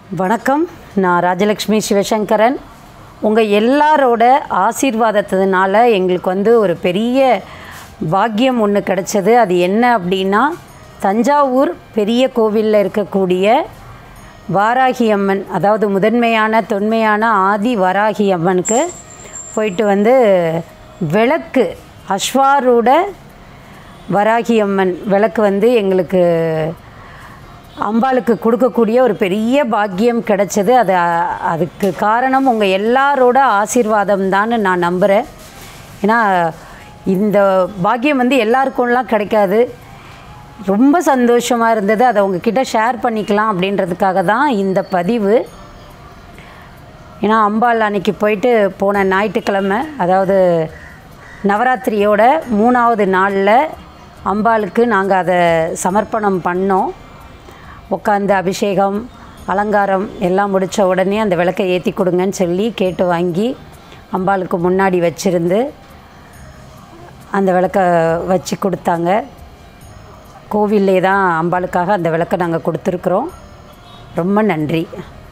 வணக்கம் நான் ராஜலக்ஷ்மி சிவசங்கரன் உங்கள் எல்லாரோட ஆசீர்வாதத்தினால எங்களுக்கு வந்து ஒரு பெரிய பாக்கியம் ஒன்று கிடச்சது அது என்ன அப்படின்னா தஞ்சாவூர் பெரிய கோவிலில் இருக்கக்கூடிய வாராகி அம்மன் அதாவது முதன்மையான தொன்மையான ஆதி வாராகி அம்மனுக்கு போயிட்டு வந்து விளக்கு அஸ்வாரூட வராகி அம்மன் விளக்கு வந்து எங்களுக்கு அம்பாளுக்கு கொடுக்கக்கூடிய ஒரு பெரிய பாக்கியம் கிடைச்சது அது அ- அதுக்கு காரணம் உங்கள் எல்லாரோட ஆசீர்வாதம் தான் நான் நம்புகிறேன் ஏன்னா இந்த பாக்கியம் வந்து எல்லாருக்கும்லாம் கிடைக்காது ரொம்ப சந்தோஷமாக இருந்தது அதை உங்ககிட்ட ஷேர் பண்ணிக்கலாம் அப்படின்றதுக்காக தான் இந்த பதிவு ஏன்னா அம்பாள் அன்னைக்கு போயிட்டு போன ஞாயிற்றுக்கிழமை அதாவது நவராத்திரியோட மூணாவது நாளில் அம்பாளுக்கு நாங்கள் அதை சமர்ப்பணம் பண்ணோம் உட்காந்து அபிஷேகம் அலங்காரம் எல்லாம் முடித்த உடனே அந்த விளக்கை ஏற்றி கொடுங்கன்னு சொல்லி கேட்டு வாங்கி அம்பாளுக்கு முன்னாடி வச்சிருந்து அந்த விளக்கை வச்சு கொடுத்தாங்க கோவில்லே தான் அம்பாளுக்காக அந்த விளக்கை நாங்கள் கொடுத்துருக்குறோம் ரொம்ப நன்றி